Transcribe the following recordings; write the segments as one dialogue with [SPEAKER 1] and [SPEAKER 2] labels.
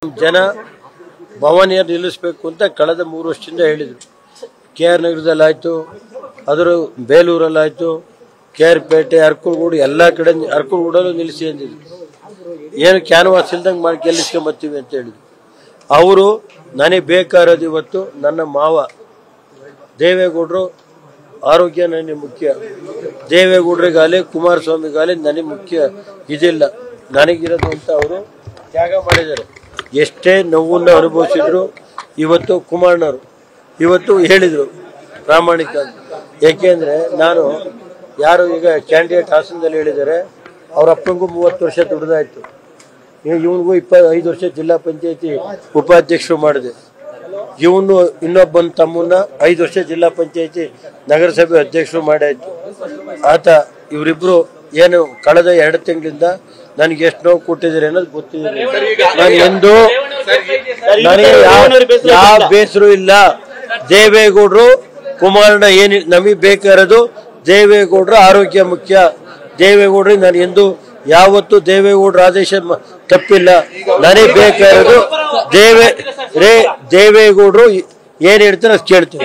[SPEAKER 1] ಜನ ಭವಾನಿಯನ್ನು ನಿಲ್ಲಿಸಬೇಕು ಅಂತ ಕಳೆದ ಮೂರು ವರ್ಷದಿಂದ ಹೇಳಿದರು ಕೆ ಆರ್ ನಗರದಲ್ಲಿ ಆಯಿತು ಅದರ ಬೇಲೂರಲ್ಲಾಯಿತು ಕೆ ಆರ್ ಪೇಟೆ ಅರ್ಕಲ್ಗೂಡು ಎಲ್ಲ ಕಡೆ ಅರ್ಕಲ್ಗೂಡಲ್ಲೂ ನಿಲ್ಲಿಸಿ ಅಂದಿದ್ರು ಏನು ಕ್ಯಾನ್ವಾಸ್ ಇಲ್ದಂಗೆ ಮಾಡಿ ಗೆಲ್ಲಿಸ್ಕೊಂಬತ್ತೀವಿ ಅಂತ ಹೇಳಿದ್ರು ಅವರು ನನಗೆ ಬೇಕಾಗಿರೋದು ಇವತ್ತು ನನ್ನ ಮಾವ ದೇವೇಗೌಡರು ಆರೋಗ್ಯ ನನಗೆ ಮುಖ್ಯ ದೇವೇಗೌಡರಿಗಾಗಲಿ ಕುಮಾರಸ್ವಾಮಿಗಾಗಲಿ ನನಗೆ ಮುಖ್ಯ ಇದಿಲ್ಲ ನನಗಿರೋದು ಅಂತ ಅವರು ತ್ಯಾಗ ಮಾಡಿದ್ದಾರೆ ಎಷ್ಟೇ ನೋವನ್ನು ಅನುಭವಿಸಿದ್ರು ಇವತ್ತು ಕುಮಾರಣ್ಣವರು ಇವತ್ತು ಹೇಳಿದರು ಪ್ರಾಮಾಣಿಕ ಅಂತ. ಯಾಕೆಂದ್ರೆ ನಾನು ಯಾರು ಈಗ ಕ್ಯಾಂಡಿಡೇಟ್ ಹಾಸನದಲ್ಲಿ ಹೇಳಿದ್ದಾರೆ ಅವ್ರ ಅಪ್ಪನಿಗೂ ಮೂವತ್ತು ವರ್ಷ ದುಡ್ದಾಯ್ತು ಇವನಿಗೂ ಇಪ್ಪ ಐದು ವರ್ಷ ಜಿಲ್ಲಾ ಪಂಚಾಯತಿ ಉಪಾಧ್ಯಕ್ಷರು ಮಾಡಿದೆ ಇವನು ಇನ್ನೊಬ್ಬನ ತಮ್ಮನ್ನ ಐದು ವರ್ಷ ಜಿಲ್ಲಾ ಪಂಚಾಯತಿ ನಗರಸಭೆ ಅಧ್ಯಕ್ಷರು ಮಾಡಾಯ್ತು ಆತ ಇವರಿಬ್ರು ಏನು ಕಳೆದ ಎರಡು ತಿಂಗಳಿಂದ ನನಗೆ ಎಷ್ಟು ನೋವು ಕೊಟ್ಟಿದ್ದಾರೆ ಅನ್ನೋದು ಗೊತ್ತಿದೆ ನಾನು ಎಂದು ನನಗೆ ಯಾವ- ಯಾವ ಬೇಸರ ಇಲ್ಲ ದೇವೇಗೌಡರು ಕುಮಾರಣ್ಣ ಏನು ನಮಗೆ ಬೇಕಾಗಿರೋದು ದೇವೇಗೌಡರ ಆರೋಗ್ಯ ಮುಖ್ಯ ದೇವೇಗೌಡರಿಗೆ ನಾನು ಎಂದು ಯಾವತ್ತು ದೇವೇಗೌಡರ ಆದೇಶ ಮ- ತಪ್ಪಿಲ್ಲ ನನಗೆ ಬೇಕಾಗಿರೋದು ದೇವೇ ರೇ ದೇವೇಗೌಡರು ಏನ್ ಹೇಳ್ತಾರೆ ಅಷ್ಟು ಕೇಳ್ತೀನಿ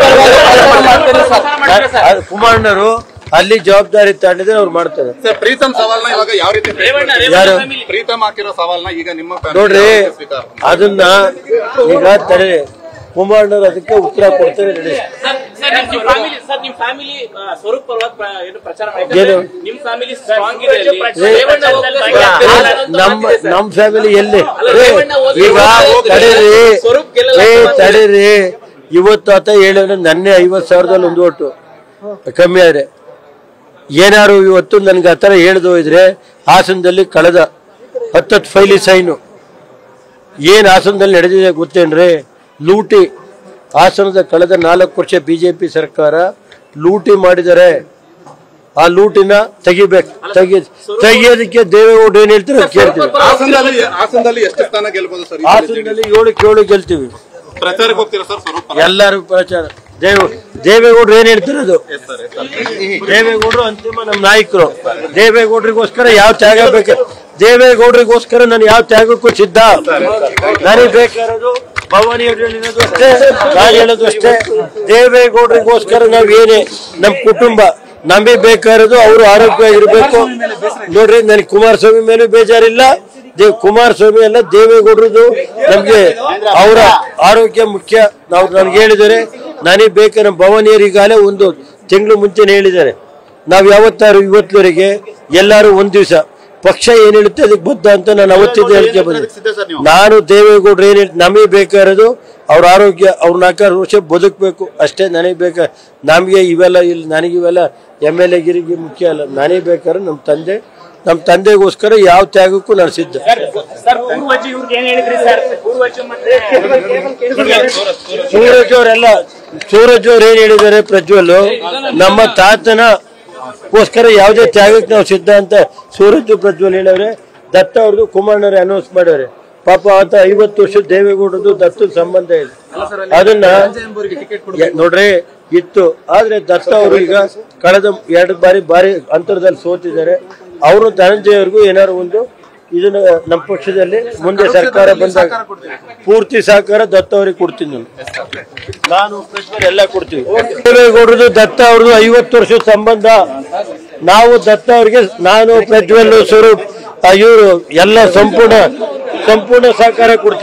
[SPEAKER 1] ಅದು ಕುಮಾರಣ್ಣರು ಅಲ್ಲಿ ಜವಾಬ್ದಾರಿ ತಗೊಂಡಿದ್ರೆ ಅವ್ರು ಮಾಡ್ತಾರೆ
[SPEAKER 2] ಸರ್ ಪ್ರೀತಮ್ ಸವಾಲ್ನ ಇವಾಗ ಯಾವ ರೀತಿ
[SPEAKER 1] ಯಾರು
[SPEAKER 2] ಪ್ರೀತಮ್ ಹಾಕಿರೋ ಸವಾಲ್ನ ಈಗ ನಿಮ್ಮ family
[SPEAKER 1] ನೋಡ್ರಿ
[SPEAKER 2] ಯಾವ ರೀತಿ ಸ್ವೀಕಾರ ಮಾಡ್ತಾರೆ?
[SPEAKER 1] ಅದನ್ನ ಈಗ ತಡೆ ಕುಮಾರಣ್ಣರು ಅದಕ್ಕೆ ಉತ್ತರ ಕೊಡ್ತಾರೆ ನೋಡಿ
[SPEAKER 3] ಸರ್ ಸರ್ ನಿಮ್ ಫ್ಯಾಮಿಲಿ ಸರ್ ನಿಮ್ ಫ್ಯಾಮಿಲಿ ಸ್ವರೂಪ್ ಪರ್ವತ್ ಪ್ರ- ಏನು ಪ್ರಚಾರ
[SPEAKER 1] ಏನು?
[SPEAKER 3] ಮಾಡಿದ್ದಾರೆ ನಿಮ್ ಫ್ಯಾಮಿಲಿ ಸ್ಟ್ರಾಂಗ್ ಇದೆ ಅಲ್ಲಿ.
[SPEAKER 1] ಏ,
[SPEAKER 3] ರೇವಣ್ಣ ಹೋಗ್ತಾರೆ.
[SPEAKER 1] ನಮ್ಮ ನಮ್ಮ ಫ್ಯಾಮಿಲಿ ಎಲ್ಲಿ
[SPEAKER 3] ಅಲ್ಲ,
[SPEAKER 1] ಏ,
[SPEAKER 3] ರೇವಣ್ಣ ಹೋಗಿ
[SPEAKER 1] ಈಗ
[SPEAKER 3] ಹೋಗಿ
[SPEAKER 1] ತಡೀರಿ
[SPEAKER 3] ಸ್ವರೂಪ್ ಗೆಲ್ಲಲ್ಲ
[SPEAKER 1] ಏ
[SPEAKER 3] ಅಂತ
[SPEAKER 1] ತಡೀರಿ ಇವತ್ತು ಆತ ಹೇಳಿದ್ರೆ ನನ್ನೆ ಐವತ್ ಸಾವಿರದಲ್ಲಿ ಒಂದು ಓಟು ಕಮ್ಮಿ ಆದ್ರೆ ಏನಾರು ಇವತ್ತು ನನ್ಗೆ ಆ ಥರ ಹೇಳ್ದು ಇದ್ರೆ ಹಾಸನದಲ್ಲಿ ಕಳೆದ ಹತ್ತತ್ತು ಫೈಲಿ ಸೈನು ಏನ್ ಹಾಸನದಲ್ಲಿ ನಡೆದಿದೆ ಗೊತ್ತೇನ್ರಿ ಲೂಟಿ ಹಾಸನದ ಕಳೆದ ನಾಲ್ಕು ವರ್ಷ ಬಿಜೆಪಿ ಸರ್ಕಾರ ಲೂಟಿ ಮಾಡಿದ್ದಾರೆ ಆ ಲೂಟಿನ ತೆಗಿಬೇಕು ತೆಗಿ ತೆಗಿಯೋದಕ್ಕೆ ದೇವೇಗೌಡರು ಏನ್ ಹೇಳ್ತಾರೆ ಅದ್ ಕೇಳ್ತೀವಿ
[SPEAKER 2] ಹಾಸನದಲ್ಲಿ ಹಾಸನದಲ್ಲಿ ಎಷ್ಟು ಸ್ಥಾನ ಗೆಲ್ಬಹುದು ಸರ್ ಈ ಸಲ
[SPEAKER 1] ಹಾಸನದಲ್ಲಿ ಏಳಕ್ಕೆ ಏಳು ಗೆಲ್ತೀವಿ
[SPEAKER 2] ಪ್ರಚಾರಕ್ಕೆ ಹೋಗ್ತೀರಾ ಸರ್ ಸ್ವರೂಪ್ ಪರ್ವತ್?
[SPEAKER 1] ಎಲ್ಲರೂ ಪ್ರಚಾರ ದೇವ ದೇವೇಗೌಡರು ಏನ್ ಹೇಳ್ತಿರೋದು
[SPEAKER 2] Yes, sir, yes, sir.
[SPEAKER 1] ದೇವೇಗೌಡರು ಅಂತಿಮ ನಮ್ಮ ನಾಯಕರು ದೇವೇಗೌಡರಿಗೋಸ್ಕರ ಯಾವ ತ್ಯಾಗ ಬೇಕು ದೇವೇಗೌಡರಿಗೋಸ್ಕರ ನಾನು ಯಾವ ತ್ಯಾಗಕ್ಕೂ ಸಿದ್ಧ ನನಗೆ ಬೇಕಾಗಿರೋದು ಭವಾನಿ ಅವ್ರು ಹೇಳಿರೋದು ಅಷ್ಟೇ ನಾನು ಹೇಳೋದು ಅಷ್ಟೇ ದೇವೇಗೌಡರಿಗೋಸ್ಕರ ನಾವ್ ಏನೇ ನಮ್ಮ ಕುಟುಂಬ ನಮಗೆ ಬೇಕಾಗಿರೋದು ಅವರು ಆರೋಗ್ಯವಾಗಿರ್ಬೇಕು ನೋಡ್ರಿ ನನಗೆ ಕುಮಾರಸ್ವಾಮಿ ಮೇಲೂ ಬೇಜಾರಿಲ್ಲ ದೇವ್ ಕುಮಾರಸ್ವಾಮಿ ಅಲ್ಲ ದೇವೇಗೌಡರದು ನಮ್ಗೆ ಅವರ ಆರೋಗ್ಯ ಮುಖ್ಯ ನಾವು ನನ್ಗೆ ಹೇಳಿದ್ದಾರೆ ನನಗೆ ಬೇಕು ನಮ್ಮ ಭವನಿಯರಿಗಾಲೇ ಒಂದು ತಿಂಗಳು ಮುಂಚೆನೆ ಹೇಳಿದ್ದಾರೆ ನಾವು ಯಾವತ್ತಾರು ಇವತ್ತುವರೆಗೆ ಎಲ್ಲರೂ ಒಂದ್ ದಿವಸ ಪಕ್ಷ ಏನ್ ಹೇಳುತ್ತೆ ಅದಕ್ಕೆ ಬದ್ಧ ಅಂತ ನಾನು ಅವತ್ತಿದ್ದ ಹೇಳಿಕೆ ಬಂದೆ
[SPEAKER 2] ಸಿದ್ಧ ಸರ್ ನೀವು
[SPEAKER 1] ನಾನು ದೇವೇಗೌಡರು ಏನ್ ಹೇಳ್- ನಮಗೆ ಬೇಕಾಗಿರೋದು ಅವ್ರ ಆರೋಗ್ಯ ಅವ್ರ ನಾಲ್ಕಾರು ವರ್ಷ ಬದುಕಬೇಕು ಅಷ್ಟೇ ನನಗೆ ಬೇಕ ನಮಗೆ ಇವೆಲ್ಲ ಇಲ್ಲಿ ನನಗೆ ಇವೆಲ್ಲ ಎಮ್ ಎಲ್ ಎ ಗಿರಿಗೆ ಮುಖ್ಯ ಅಲ್ಲ ನನಗೆ ಬೇಕಾದ್ರೆ ನಮ್ಮ ತಂದೆ ನಮ್ಮ ತಂದೆಗೋಸ್ಕರ ಯಾವ ತ್ಯಾಗಕ್ಕೂ ನಾನು ಸಿದ್ಧ
[SPEAKER 3] ಸರ್ ಪೂರ್ವಜಿ ಇವ್ರಿಗೆ ಏನ್ ಹೇಳಿದ್ರಿ ಸರ್ ಪೂರ್ವಜಿ ಮತ್ತೆ
[SPEAKER 1] ಸೂರಜ್ ಅವರೆಲ್ಲ ಸೂರಜ್ ಅವ್ರು ಏನ್ ಹೇಳಿದ್ದಾರೆ ಪ್ರಜ್ವಲ್ ನಮ್ಮ ತಾತನ ಗೋಸ್ಕರ ಯಾವುದೇ ತ್ಯಾಗಕ್ಕೆ ನಾವು ಸಿದ್ಧ ಅಂತ ಸೂರಜ್ ಪ್ರಜ್ವಲ್ ಹೇಳವ್ರೆ ದತ್ತ ಅವ್ರದ್ದು ಕುಮಾರಣ್ಣವ್ರೆ ಅನೌನ್ಸ್ ಮಾಡ್ಯವ್ರೆ ಪಾಪ ಆತ ಐವತ್ತು ವರ್ಷ ದೇವೇಗೌಡರದು ದತ್ತದ ಸಂಬಂಧ ಇದೆ ಅದನ್ನ ಯ- ನೋಡ್ರಿ ಇತ್ತು ಆದ್ರೆ ದತ್ತ ಅವರು ಈಗ ಕಳೆದ ಎರಡು ಬಾರಿ ಬಾರಿ ಅಂತರದಲ್ಲಿ ಸೋತಿದ್ದಾರೆ ಅವರು ಧನಂಜಯ ಅವ್ರಿಗೂ ಏನಾದ್ರು ಒಂದು ಇದನ್ನ ನಮ್ಮ ಪಕ್ಷದಲ್ಲಿ ಮುಂದೆ ಸರ್ಕಾರ ಬಂದಾಗ ಪೂರ್ತಿ ಸಹಕಾರ ದತ್ತ ಅವ್ರಿಗೆ ಕೊಡ್ತೀನಿ ನಾನು ನಾನು ಪ್ರಜ್ವಲ್ ಎಲ್ಲ ಕೊಡ್ತೀವಿ ದೇವೇಗೌಡರದು ದತ್ತ ಅವ್ರದ್ದು ಐವತ್ತು ವರ್ಷದ ಸಂಬಂಧ ನಾವು ದತ್ತ ಅವ್ರಿಗೆ ನಾನು ಪ್ರಜ್ವಲ್ ಸ್ವರೂಪ್ ಇವರು ಎಲ್ಲ ಸಂಪೂರ್ಣ ಸಂಪೂರ್ಣ ಸಹಕಾರ ಕೊಡ್ತೀವಿ